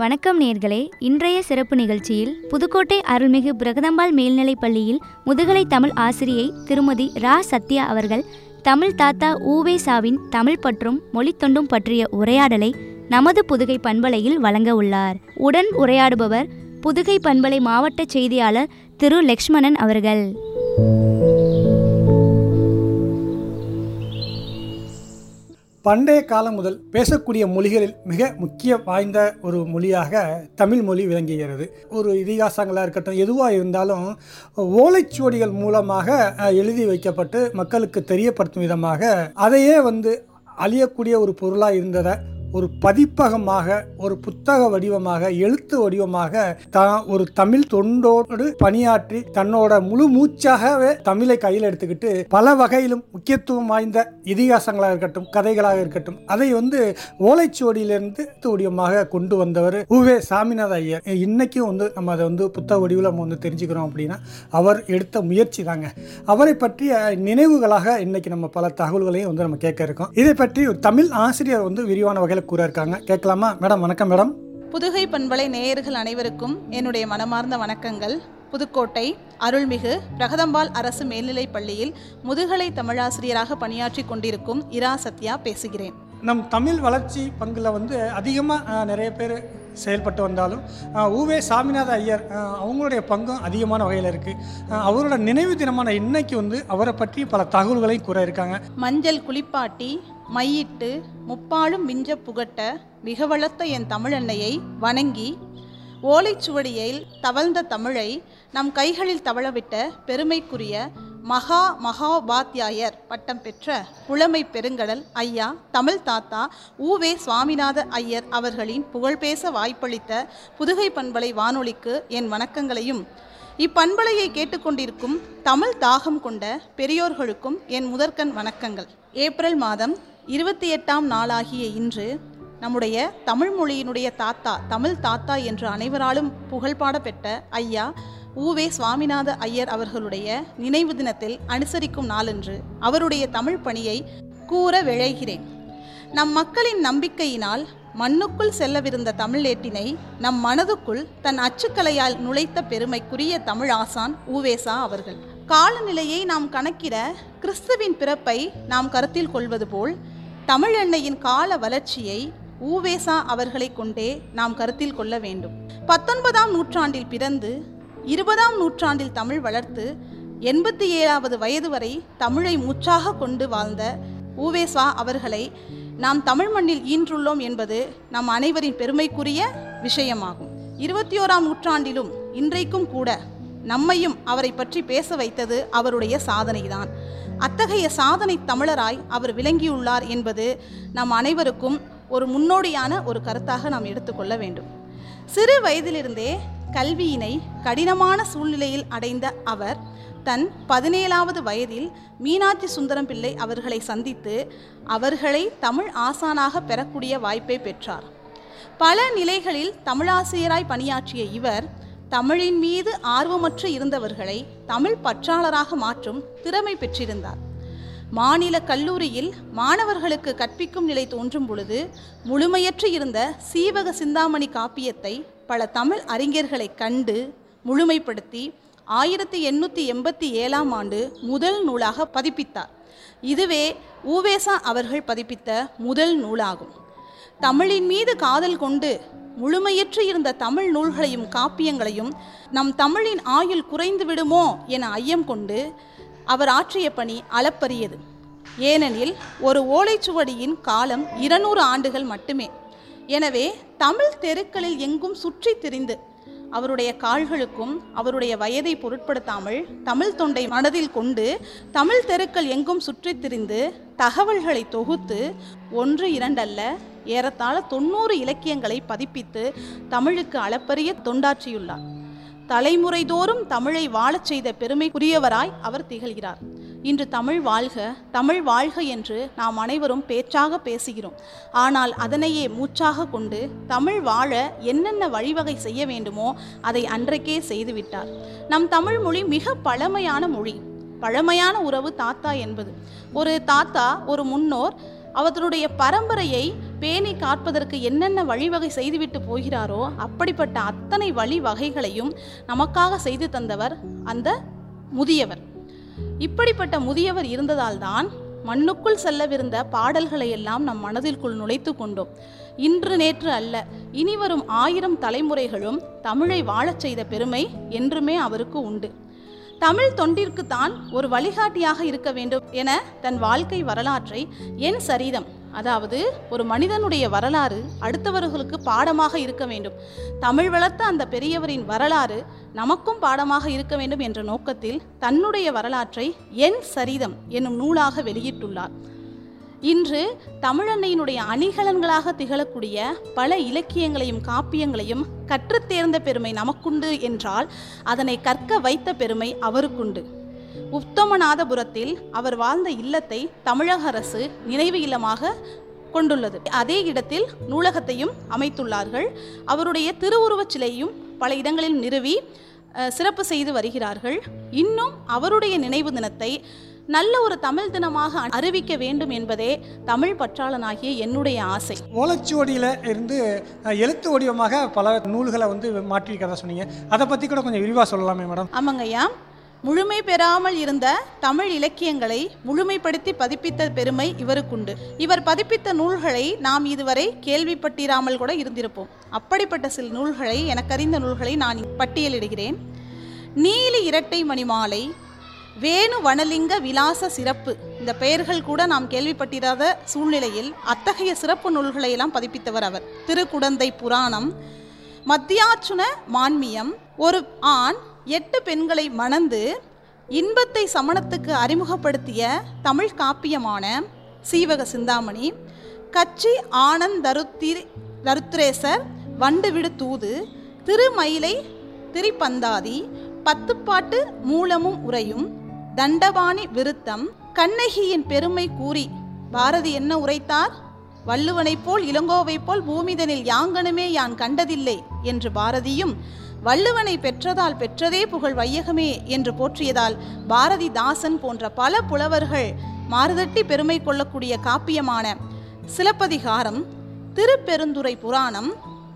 வணக்கம் நேர்களே இன்றைய சிறப்பு நிகழ்ச்சியில் புதுக்கோட்டை அருள்மிகு பிரகதம்பாள் மேல்நிலைப் பள்ளியில் முதுகலை தமிழ் ஆசிரியை திருமதி ரா சத்யா அவர்கள் தமிழ் தாத்தா ஊவே சாவின் தமிழ் பற்றும் மொழித்தொண்டும் பற்றிய உரையாடலை நமது புதுகை பண்பலையில் வழங்க உள்ளார் உடன் உரையாடுபவர் புதுகை பண்பலை மாவட்ட செய்தியாளர் திரு லக்ஷ்மணன் அவர்கள் பண்டைய காலம் முதல் பேசக்கூடிய மொழிகளில் மிக முக்கிய வாய்ந்த ஒரு மொழியாக தமிழ் மொழி விளங்குகிறது ஒரு இதிகாசங்களாக இருக்கட்டும் எதுவாக இருந்தாலும் ஓலைச்சுவடிகள் மூலமாக அஹ், எழுதி வைக்கப்பட்டு மக்களுக்கு தெரியப்படுத்தும் விதமாக அதையே வந்து அழியக்கூடிய ஒரு பொருளாக இருந்ததை ஒரு பதிப்பகமாக ஒரு புத்தக வடிவமாக எழுத்து வடிவமாக தான் ஒரு தமிழ் தொண்டோடு பணியாற்றி தன்னோட முழு மூச்சாகவே தமிழை கையில் எடுத்துக்கிட்டு பல வகையிலும் முக்கியத்துவம் வாய்ந்த இதிகாசங்களாக இருக்கட்டும் கதைகளாக இருக்கட்டும் அதை வந்து ஓலைச்சுவடியிலிருந்து எழுத்து வடிவமாக கொண்டு வந்தவர் உவே சாமிநாத ஐயர் இன்னைக்கும் வந்து நம்ம அதை வந்து புத்தக வடிவில் நம்ம வந்து தெரிஞ்சுக்கிறோம் அப்படின்னா அவர் எடுத்த முயற்சி தாங்க அவரை பற்றிய நினைவுகளாக இன்னைக்கு நம்ம பல தகவல்களையும் வந்து நம்ம கேட்க இருக்கோம் இதை பற்றி ஒரு தமிழ் ஆசிரியர் வந்து விரிவான வகையில் கூற இருக்காங்க கேட்கலாமா மேடம் வணக்கம் மேடம் புதுகை பண்பலை நேயர்கள் அனைவருக்கும் என்னுடைய மனமார்ந்த வணக்கங்கள் புதுக்கோட்டை அருள்மிகு பிரகதம்பாள் அரசு மேல்நிலைப் பள்ளியில் முதுகலை தமிழாசிரியராக பணியாற்றி கொண்டிருக்கும் இரா சத்யா பேசுகிறேன் நம் தமிழ் வளர்ச்சி பங்கில் வந்து அதிகமாக நிறைய பேர் செயல்பட்டு வந்தாலும் அஹ், உவே சாமிநாத ஐயர் அஹ், அவங்களுடைய பங்கும் அதிகமான வகையில் இருக்குது அவரோட நினைவு தினமான இன்னைக்கு வந்து அவரை பற்றி பல தகவல்களையும் கூற இருக்காங்க மஞ்சள் குளிப்பாட்டி மையிட்டு முப்பாலும் மிஞ்ச புகட்ட மிக வளர்த்த என் தமிழன்னையை வணங்கி ஓலைச்சுவடியில் தவழ்ந்த தமிழை நம் கைகளில் தவழவிட்ட பெருமைக்குரிய மகா மகாபாத்தியாயர் பட்டம் பெற்ற புலமை பெருங்கடல் ஐயா தமிழ் தாத்தா ஊவே சுவாமிநாத ஐயர் அவர்களின் புகழ்பேச வாய்ப்பளித்த புதுகை பண்பலை வானொலிக்கு என் வணக்கங்களையும் இப்பண்பலையை கேட்டுக்கொண்டிருக்கும் தமிழ் தாகம் கொண்ட பெரியோர்களுக்கும் என் முதற்கண் வணக்கங்கள் ஏப்ரல் மாதம் இருபத்தி எட்டாம் நாளாகிய இன்று நம்முடைய தமிழ் மொழியினுடைய தாத்தா தமிழ் தாத்தா என்று அனைவராலும் புகழ்பாட பெற்ற ஐயா ஊவே சுவாமிநாத ஐயர் அவர்களுடைய நினைவு தினத்தில் அனுசரிக்கும் நாளன்று அவருடைய தமிழ் பணியை கூற விழைகிறேன் நம் மக்களின் நம்பிக்கையினால் மண்ணுக்குள் செல்லவிருந்த தமிழேட்டினை நம் மனதுக்குள் தன் அச்சுக்கலையால் நுழைத்த பெருமைக்குரிய தமிழ் ஆசான் ஊவேசா அவர்கள் காலநிலையை நாம் கணக்கிட கிறிஸ்துவின் பிறப்பை நாம் கருத்தில் கொள்வது போல் தமிழ் எண்ணெயின் கால வளர்ச்சியை ஊவேசா அவர்களை கொண்டே நாம் கருத்தில் கொள்ள வேண்டும் பத்தொன்பதாம் நூற்றாண்டில் பிறந்து இருபதாம் நூற்றாண்டில் தமிழ் வளர்த்து எண்பத்தி ஏழாவது வயது வரை தமிழை மூச்சாக கொண்டு வாழ்ந்த ஊவேசா அவர்களை நாம் தமிழ் மண்ணில் ஈன்றுள்ளோம் என்பது நம் அனைவரின் பெருமைக்குரிய விஷயமாகும் இருபத்தி ஓராம் நூற்றாண்டிலும் இன்றைக்கும் கூட நம்மையும் அவரை பற்றி பேச வைத்தது அவருடைய சாதனைதான் அத்தகைய சாதனை தமிழராய் அவர் விளங்கியுள்ளார் என்பது நம் அனைவருக்கும் ஒரு முன்னோடியான ஒரு கருத்தாக நாம் எடுத்துக்கொள்ள வேண்டும் சிறு வயதிலிருந்தே கல்வியினை கடினமான சூழ்நிலையில் அடைந்த அவர் தன் பதினேழாவது வயதில் மீனாட்சி சுந்தரம் பிள்ளை அவர்களை சந்தித்து அவர்களை தமிழ் ஆசானாக பெறக்கூடிய வாய்ப்பை பெற்றார் பல நிலைகளில் தமிழாசிரியராய் பணியாற்றிய இவர் தமிழின் மீது ஆர்வமற்று இருந்தவர்களை தமிழ் பற்றாளராக மாற்றும் திறமை பெற்றிருந்தார் மாநில கல்லூரியில் மாணவர்களுக்கு கற்பிக்கும் நிலை தோன்றும் பொழுது முழுமையற்று இருந்த சீவக சிந்தாமணி காப்பியத்தை பல தமிழ் அறிஞர்களை கண்டு முழுமைப்படுத்தி ஆயிரத்தி எண்ணூற்றி எண்பத்தி ஏழாம் ஆண்டு முதல் நூலாக பதிப்பித்தார் இதுவே ஊவேசா அவர்கள் பதிப்பித்த முதல் நூலாகும் தமிழின் மீது காதல் கொண்டு முழுமையற்று இருந்த தமிழ் நூல்களையும் காப்பியங்களையும் நம் தமிழின் ஆயுள் குறைந்து விடுமோ என ஐயம் கொண்டு அவர் ஆற்றிய பணி அளப்பரியது ஏனெனில் ஒரு ஓலைச்சுவடியின் காலம் இருநூறு ஆண்டுகள் மட்டுமே எனவே தமிழ் தெருக்களில் எங்கும் சுற்றித் திரிந்து அவருடைய கால்களுக்கும் அவருடைய வயதை பொருட்படுத்தாமல் தமிழ் தொண்டை மனதில் கொண்டு தமிழ் தெருக்கள் எங்கும் சுற்றித் திரிந்து தகவல்களை தொகுத்து ஒன்று இரண்டல்ல ஏறத்தாழ தொண்ணூறு இலக்கியங்களை பதிப்பித்து தமிழுக்கு அளப்பரிய தொண்டாற்றியுள்ளார் தலைமுறைதோறும் தமிழை வாழச் செய்த பெருமைக்குரியவராய் அவர் திகழ்கிறார் இன்று தமிழ் வாழ்க தமிழ் வாழ்க என்று நாம் அனைவரும் பேச்சாக பேசுகிறோம் ஆனால் அதனையே மூச்சாக கொண்டு தமிழ் வாழ என்னென்ன வழிவகை செய்ய வேண்டுமோ அதை அன்றைக்கே செய்துவிட்டார் நம் தமிழ் மொழி மிக பழமையான மொழி பழமையான உறவு தாத்தா என்பது ஒரு தாத்தா ஒரு முன்னோர் அவர்களுடைய பரம்பரையை பேணி காப்பதற்கு என்னென்ன வழிவகை செய்துவிட்டு போகிறாரோ அப்படிப்பட்ட அத்தனை வழிவகைகளையும் நமக்காக செய்து தந்தவர் அந்த முதியவர் இப்படிப்பட்ட முதியவர் இருந்ததால்தான் மண்ணுக்குள் செல்லவிருந்த பாடல்களை எல்லாம் நம் மனதிற்குள் நுழைத்து கொண்டோம் இன்று நேற்று அல்ல இனி வரும் ஆயிரம் தலைமுறைகளும் தமிழை வாழச் செய்த பெருமை என்றுமே அவருக்கு உண்டு தமிழ் தொண்டிற்குத்தான் ஒரு வழிகாட்டியாக இருக்க வேண்டும் என தன் வாழ்க்கை வரலாற்றை என் சரிதம் அதாவது ஒரு மனிதனுடைய வரலாறு அடுத்தவர்களுக்கு பாடமாக இருக்க வேண்டும் தமிழ் வளர்த்த அந்த பெரியவரின் வரலாறு நமக்கும் பாடமாக இருக்க வேண்டும் என்ற நோக்கத்தில் தன்னுடைய வரலாற்றை என் சரிதம் என்னும் நூலாக வெளியிட்டுள்ளார் இன்று தமிழன்னையினுடைய அணிகலன்களாக திகழக்கூடிய பல இலக்கியங்களையும் காப்பியங்களையும் கற்றுத் தேர்ந்த பெருமை நமக்குண்டு என்றால் அதனை கற்க வைத்த பெருமை அவருக்குண்டு உத்தமநாதபுரத்தில் அவர் வாழ்ந்த இல்லத்தை தமிழக அரசு நினைவு இல்லமாக கொண்டுள்ளது அதே இடத்தில் நூலகத்தையும் அமைத்துள்ளார்கள் அவருடைய திருவுருவச் சிலையும் பல இடங்களில் நிறுவி அஹ், சிறப்பு செய்து வருகிறார்கள் இன்னும் அவருடைய நினைவு தினத்தை நல்ல ஒரு தமிழ் தினமாக அறிவிக்க வேண்டும் என்பதே தமிழ் பற்றாளனாகிய என்னுடைய ஆசை ஓலைச்சுவடியில் இருந்து அஹ், எழுத்து வடிவமாக பல நூல்களை வந்து மாற்றியிருக்கிறதா சொன்னீங்க அதை பற்றி கூட கொஞ்சம் விரிவாக சொல்லலாமே மேடம் ஆமாங்கய்யா முழுமை பெறாமல் இருந்த தமிழ் இலக்கியங்களை முழுமைப்படுத்தி பதிப்பித்த பெருமை இவருக்குண்டு இவர் பதிப்பித்த நூல்களை நாம் இதுவரை கேள்விப்பட்டிராமல் கூட இருந்திருப்போம் அப்படிப்பட்ட சில நூல்களை எனக்கறிந்த நூல்களை நான் பட்டியலிடுகிறேன் நீலி இரட்டை மணிமாலை வேணு வனலிங்க விலாச சிறப்பு இந்த பெயர்கள் கூட நாம் கேள்விப்பட்டிராத சூழ்நிலையில் அத்தகைய சிறப்பு நூல்களை எல்லாம் பதிப்பித்தவர் அவர் திருக்குடந்தை புராணம் மத்தியாச்சுன மான்மியம் ஒரு ஆண் எட்டு பெண்களை மணந்து இன்பத்தை சமணத்துக்கு அறிமுகப்படுத்திய தமிழ் காப்பியமான சீவக சிந்தாமணி கச்சி ஆனந்த் தருத்திர் தருத்ரேசர் வண்டுவிடு தூது திருமயிலை திரிபந்தாதி பத்துப்பாட்டு மூலமும் உரையும் தண்டபாணி விருத்தம் கண்ணகியின் பெருமை கூறி பாரதி என்ன உரைத்தார் வள்ளுவனைப் போல் இளங்கோவைப் போல் பூமிதனில் யாங்கனுமே யான் கண்டதில்லை என்று பாரதியும் வள்ளுவனை பெற்றதால் பெற்றதே புகழ் வையகமே என்று போற்றியதால் பாரதிதாசன் போன்ற பல புலவர்கள் மாறுதட்டி பெருமை கொள்ளக்கூடிய காப்பியமான சிலப்பதிகாரம் திருப்பெருந்துறை புராணம்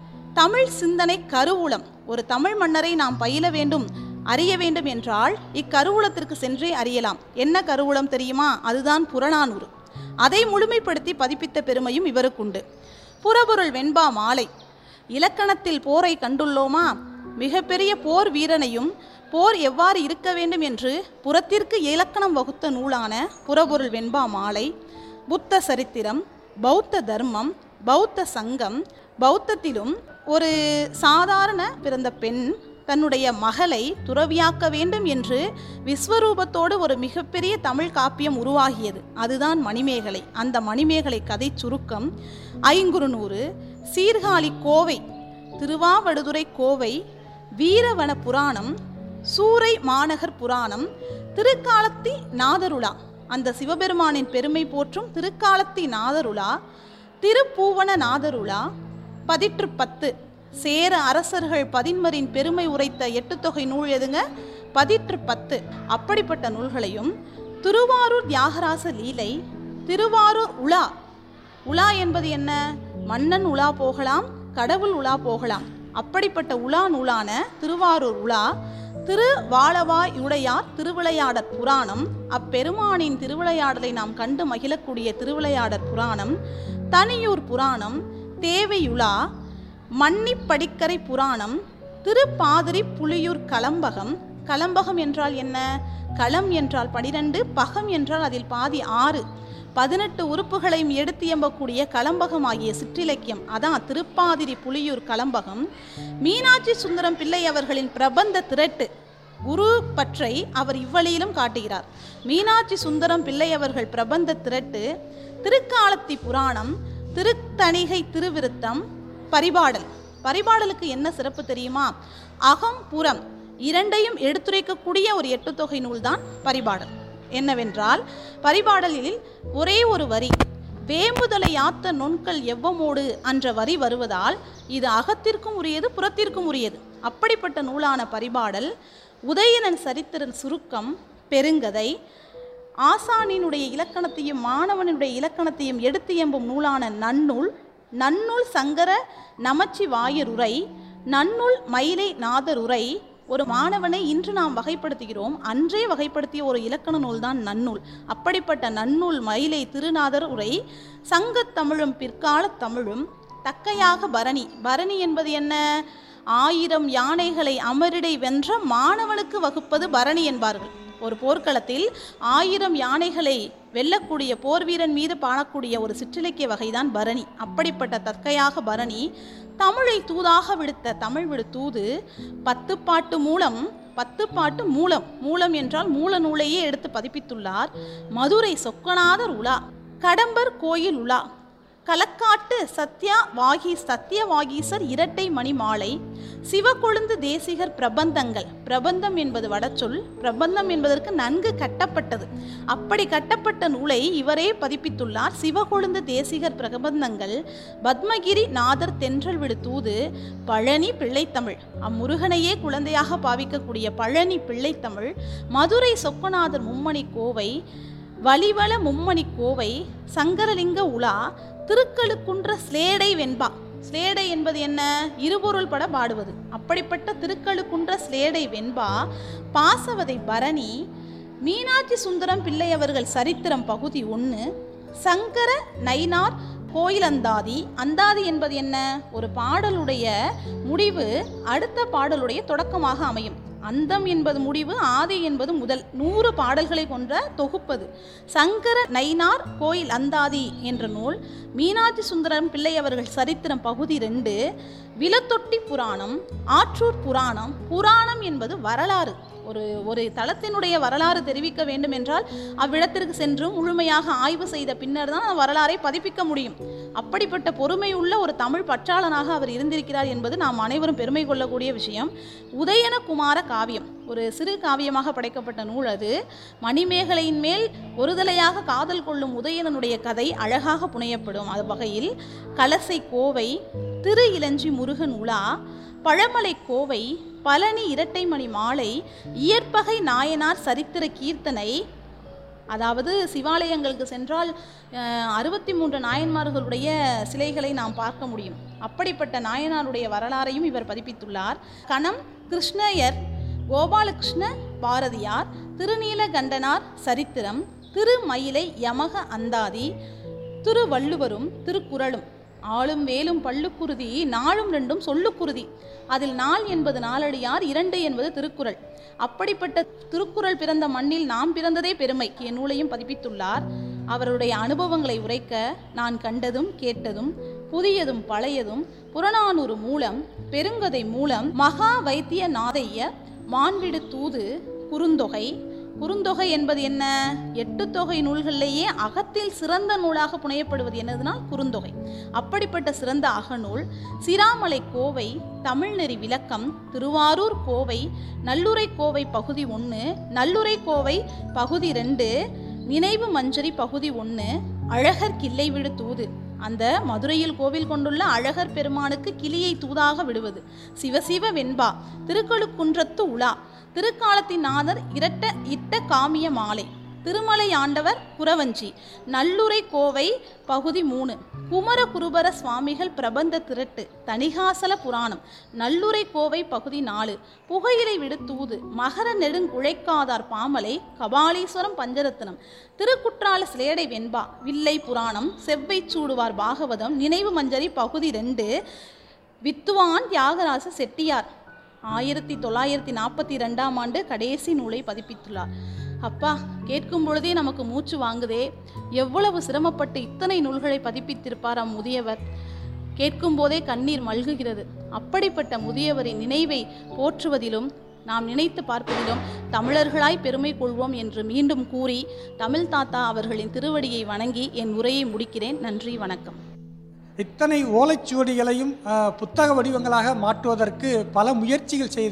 தமிழ் சிந்தனை கருவூலம் ஒரு தமிழ் மன்னரை நாம் பயில வேண்டும் அறிய வேண்டும் என்றால் இக்கருவூலத்திற்கு சென்றே அறியலாம் என்ன கருவூலம் தெரியுமா அதுதான் புறநானூறு அதை முழுமைப்படுத்தி பதிப்பித்த பெருமையும் இவருக்குண்டு புறபொருள் வெண்பா மாலை இலக்கணத்தில் போரை கண்டுள்ளோமா மிகப்பெரிய போர் வீரனையும் போர் எவ்வாறு இருக்க வேண்டும் என்று புறத்திற்கு இலக்கணம் வகுத்த நூலான புறபொருள் வெண்பா மாலை புத்த சரித்திரம் பௌத்த தர்மம் பௌத்த சங்கம் பௌத்தத்திலும் ஒரு சாதாரண பிறந்த பெண் தன்னுடைய மகளை துறவியாக்க வேண்டும் என்று விஸ்வரூபத்தோடு ஒரு மிகப்பெரிய தமிழ் காப்பியம் உருவாகியது அதுதான் மணிமேகலை அந்த மணிமேகலை கதை சுருக்கம் ஐங்குறுநூறு சீர்காழி கோவை திருவாவடுதுறை கோவை வீரவன புராணம் சூரை மாநகர் புராணம் திருக்காலத்தி நாதருலா அந்த சிவபெருமானின் பெருமை போற்றும் திருக்காலத்தி நாதருலா திருப்பூவன நாதருலா பதிற்று பத்து சேர அரசர்கள் பதின்மரின் பெருமை உரைத்த எட்டு தொகை நூல் எதுங்க பதிற்று பத்து அப்படிப்பட்ட நூல்களையும் திருவாரூர் தியாகராச லீலை திருவாரூர் உலா உலா என்பது என்ன மன்னன் உலா போகலாம் கடவுள் உலா போகலாம் அப்படிப்பட்ட உலா நூலான திருவாரூர் உலா திரு வாழவாய் உடையார் திருவிளையாடற் புராணம் அப்பெருமானின் திருவிளையாடலை நாம் கண்டு மகிழக்கூடிய திருவிளையாடற் புராணம் தனியூர் புராணம் தேவையுலா மன்னிப்படிக்கரை புராணம் திருப்பாதிரி புலியூர் கலம்பகம் கலம்பகம் என்றால் என்ன களம் என்றால் பனிரெண்டு பகம் என்றால் அதில் பாதி ஆறு பதினெட்டு உறுப்புகளையும் எடுத்து எம்பக்கூடிய கலம்பகம் ஆகிய சிற்றிலக்கியம் அதான் திருப்பாதிரி புலியூர் கலம்பகம் மீனாட்சி சுந்தரம் பிள்ளை அவர்களின் பிரபந்த திரட்டு குரு பற்றை அவர் இவ்வழியிலும் காட்டுகிறார் மீனாட்சி சுந்தரம் பிள்ளை அவர்கள் பிரபந்த திரட்டு திருக்காலத்தி புராணம் திருத்தணிகை திருவிருத்தம் பரிபாடல் பரிபாடலுக்கு என்ன சிறப்பு தெரியுமா அகம் புறம் இரண்டையும் எடுத்துரைக்கக்கூடிய ஒரு எட்டு தொகை நூல்தான் பரிபாடல் என்னவென்றால் பரிபாடலில் ஒரே ஒரு வரி வேம்புதலை யாத்த நுண்கள் எவ்வமோடு என்ற வரி வருவதால் இது அகத்திற்கும் உரியது புறத்திற்கும் உரியது அப்படிப்பட்ட நூலான பரிபாடல் உதயணன் சரித்திரன் சுருக்கம் பெருங்கதை ஆசானினுடைய இலக்கணத்தையும் மாணவனுடைய இலக்கணத்தையும் எடுத்து எம்பும் நூலான நன்னூல் நன்னூல் சங்கர நமச்சிவாயர் உரை நன்னூல் மயிலை நாதர் உரை ஒரு மாணவனை இன்று நாம் வகைப்படுத்துகிறோம் அன்றே வகைப்படுத்திய ஒரு இலக்கண நூல்தான் நன்னூல் அப்படிப்பட்ட நன்னூல் மயிலை திருநாதர் உரை சங்கத் தமிழும் பிற்காலத் தமிழும் தக்கையாக பரணி பரணி என்பது என்ன ஆயிரம் யானைகளை அமரிடை வென்ற மாணவனுக்கு வகுப்பது பரணி என்பார்கள் ஒரு போர்க்களத்தில் ஆயிரம் யானைகளை வெல்லக்கூடிய போர் வீரன் மீது பாடக்கூடிய ஒரு சிற்றிலக்கிய வகைதான் பரணி அப்படிப்பட்ட தற்கையாக பரணி தமிழை தூதாக விடுத்த தமிழ் விடு தூது பத்து பாட்டு மூலம் பத்து பாட்டு மூலம் மூலம் என்றால் மூல நூலையே எடுத்து பதிப்பித்துள்ளார் மதுரை சொக்கநாதர் உலா கடம்பர் கோயில் உலா களக்காட்டு சத்யா வாகி சத்ய வாகீசர் இரட்டை மணி மாலை சிவகொழுந்து தேசிகர் பிரபந்தங்கள் பிரபந்தம் என்பது வடச்சொல் பிரபந்தம் என்பதற்கு நன்கு கட்டப்பட்டது அப்படி கட்டப்பட்ட நூலை இவரே பதிப்பித்துள்ளார் சிவகொழுந்து தேசிகர் பிரபந்தங்கள் பத்மகிரி நாதர் தென்றல் விடு தூது பழனி பிள்ளைத்தமிழ் அம்முருகனையே குழந்தையாக பாவிக்கக்கூடிய பழனி பிள்ளைத்தமிழ் மதுரை சொக்கநாதர் மும்மணி கோவை வலிவல மும்மணி கோவை சங்கரலிங்க உலா திருக்கழுக்குன்ற ஸ்லேடை வெண்பா ஸ்லேடை என்பது என்ன இருபொருள் பட பாடுவது அப்படிப்பட்ட திருக்கழுக்குன்ற ஸ்லேடை வெண்பா பாசவதை பரணி மீனாட்சி சுந்தரம் பிள்ளை அவர்கள் சரித்திரம் பகுதி ஒன்று சங்கர நைனார் கோயில் அந்தாதி அந்தாதி என்பது என்ன ஒரு பாடலுடைய முடிவு அடுத்த பாடலுடைய தொடக்கமாக அமையும் அந்தம் என்பது முடிவு ஆதி என்பது முதல் நூறு பாடல்களை கொன்ற தொகுப்பது சங்கர நைனார் கோயில் அந்தாதி என்ற நூல் மீனாட்சி சுந்தரம் பிள்ளை அவர்கள் சரித்திரம் பகுதி ரெண்டு விலத்தொட்டி புராணம் ஆற்றூர் புராணம் புராணம் என்பது வரலாறு ஒரு ஒரு தளத்தினுடைய வரலாறு தெரிவிக்க வேண்டும் என்றால் அவ்விடத்திற்கு சென்று முழுமையாக ஆய்வு செய்த பின்னர் தான் அந்த வரலாறை பதிப்பிக்க முடியும் அப்படிப்பட்ட பொறுமை உள்ள ஒரு தமிழ் பற்றாளனாக அவர் இருந்திருக்கிறார் என்பது நாம் அனைவரும் பெருமை கொள்ளக்கூடிய விஷயம் உதயனகுமார காவியம் ஒரு சிறு காவியமாக படைக்கப்பட்ட நூல் அது மணிமேகலையின் மேல் ஒருதலையாக காதல் கொள்ளும் உதயனனுடைய கதை அழகாக புனையப்படும் அது வகையில் கலசை கோவை திரு இளஞ்சி முருகன் உலா பழமலை கோவை பழனி இரட்டைமணி மாலை இயற்பகை நாயனார் சரித்திர கீர்த்தனை அதாவது சிவாலயங்களுக்கு சென்றால் அறுபத்தி மூன்று நாயன்மார்களுடைய சிலைகளை நாம் பார்க்க முடியும் அப்படிப்பட்ட நாயனாருடைய வரலாறையும் இவர் பதிப்பித்துள்ளார் கணம் கிருஷ்ணயர் கோபாலகிருஷ்ண பாரதியார் திருநீலகண்டனார் சரித்திரம் திருமயிலை யமக அந்தாதி திருவள்ளுவரும் திருக்குறளும் ஆளும் வேலும் பள்ளுக்குருதி நாளும் ரெண்டும் சொல்லுக்குருதி அதில் நாள் என்பது நாலடியார் இரண்டு என்பது திருக்குறள் அப்படிப்பட்ட திருக்குறள் பிறந்த மண்ணில் நாம் பிறந்ததே பெருமை என் நூலையும் பதிப்பித்துள்ளார் அவருடைய அனுபவங்களை உரைக்க நான் கண்டதும் கேட்டதும் புதியதும் பழையதும் புறநானூறு மூலம் பெருங்கதை மூலம் மகா வைத்திய நாதைய மான்விடு தூது குறுந்தொகை குறுந்தொகை என்பது என்ன எட்டு தொகை நூல்களிலேயே அகத்தில் சிறந்த நூலாக புனையப்படுவது என்னதுனால் குறுந்தொகை அப்படிப்பட்ட சிறந்த அகநூல் சிராமலை கோவை தமிழ்நெறி விளக்கம் திருவாரூர் கோவை நல்லுரை கோவை பகுதி ஒன்று நல்லுரை கோவை பகுதி ரெண்டு நினைவு மஞ்சரி பகுதி ஒன்று அழகர் கிள்ளை விடு தூது அந்த மதுரையில் கோவில் கொண்டுள்ள அழகர் பெருமானுக்கு கிளியை தூதாக விடுவது சிவசிவ வெண்பா திருக்கழுக்குன்றத்து உலா திருக்காலத்தின் நாதர் இரட்ட இட்ட காமிய மாலை திருமலை ஆண்டவர் குறவஞ்சி நல்லுரை கோவை பகுதி மூணு குமர குருபர சுவாமிகள் பிரபந்த திரட்டு தணிகாசல புராணம் நல்லுரை கோவை பகுதி நாலு புகையிலை விடு தூது மகர நெடுங்குழைக்காதார் பாமலை கபாலீஸ்வரம் பஞ்சரத்னம் திருக்குற்றால சிலேடை வெண்பா வில்லை புராணம் செவ்வை சூடுவார் பாகவதம் நினைவு மஞ்சரி பகுதி ரெண்டு வித்துவான் தியாகராச செட்டியார் ஆயிரத்தி தொள்ளாயிரத்தி நாற்பத்தி ரெண்டாம் ஆண்டு கடைசி நூலை பதிப்பித்துள்ளார் அப்பா கேட்கும் பொழுதே நமக்கு மூச்சு வாங்குதே எவ்வளவு சிரமப்பட்டு இத்தனை நூல்களை பதிப்பித்திருப்பார் அம் முதியவர் கேட்கும் போதே கண்ணீர் மல்குகிறது அப்படிப்பட்ட முதியவரின் நினைவை போற்றுவதிலும் நாம் நினைத்து பார்ப்பதிலும் தமிழர்களாய் பெருமை கொள்வோம் என்று மீண்டும் கூறி தமிழ் தாத்தா அவர்களின் திருவடியை வணங்கி என் உரையை முடிக்கிறேன் நன்றி வணக்கம் இத்தனை ஓலைச்சுவடிகளையும் அஹ், புத்தக வடிவங்களாக மாற்றுவதற்கு பல முயற்சிகள் செய்த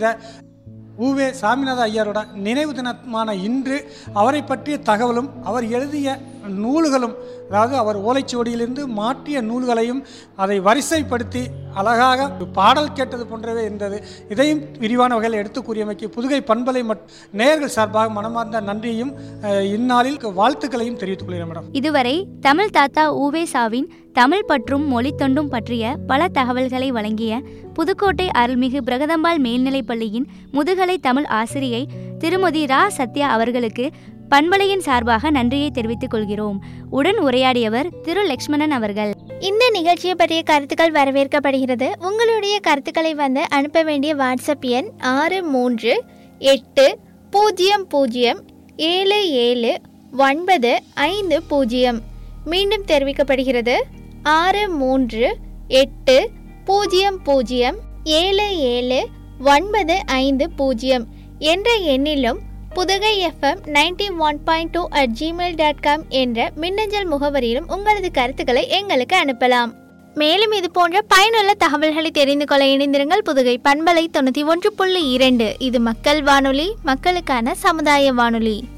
உவே சாமிநாத ஐயரோட நினைவு தினமான இன்று அவரை பற்றிய தகவலும் அவர் எழுதிய நூல்களும் அதாவது அவர் ஓலைச்சுவடியிலிருந்து மாற்றிய நூல்களையும் அதை வரிசைப்படுத்தி அழகாக ஒரு பாடல் கேட்டது போன்றவே இருந்தது இதையும் விரிவான வகையில் எடுத்து கூறியமைக்கு புதுகை பண்பலை மட் நேயர்கள் சார்பாக மனமார்ந்த நன்றியையும் அஹ், இந்நாளில் வாழ்த்துக்களையும் தெரிவித்துக் கொள்கிறேன் மேடம் இதுவரை தமிழ் தாத்தா ஊவேசாவின் தமிழ் பற்றும் மொழி தொண்டும் பற்றிய பல தகவல்களை வழங்கிய புதுக்கோட்டை அருள்மிகு பிரகதம்பாள் மேல்நிலைப் பள்ளியின் முதுகலை தமிழ் ஆசிரியை திருமதி ரா சத்யா அவர்களுக்கு பண்பலையின் சார்பாக நன்றியை தெரிவித்துக் கொள்கிறோம் உடன் உரையாடியவர் திரு லக்ஷ்மணன் அவர்கள் இந்த நிகழ்ச்சியை பற்றிய கருத்துக்கள் வரவேற்கப்படுகிறது உங்களுடைய கருத்துக்களை வந்து அனுப்ப வேண்டிய வாட்ஸ்அப் எண் ஆறு மூன்று எட்டு பூஜ்ஜியம் பூஜ்ஜியம் ஏழு ஏழு ஒன்பது ஐந்து பூஜ்ஜியம் மீண்டும் தெரிவிக்கப்படுகிறது ஆறு மூன்று எட்டு பூஜ்ஜியம் பூஜ்ஜியம் ஏழு ஏழு ஒன்பது ஐந்து பூஜ்ஜியம் என்ற எண்ணிலும் Pudukai FM ninety one point two at Gmail dot com என்ற மின்னஞ்சல் முகவரியிலும் உங்களது கருத்துக்களை எங்களுக்கு அனுப்பலாம் மேலும் இது போன்ற பயனுள்ள தகவல்களை தெரிந்து கொள்ள இணைந்திருங்கள் புதுகை பண்பலை தொண்ணூற்றி ஒன்று புள்ளி இரண்டு இது மக்கள் வானொலி மக்களுக்கான சமுதாய வானொலி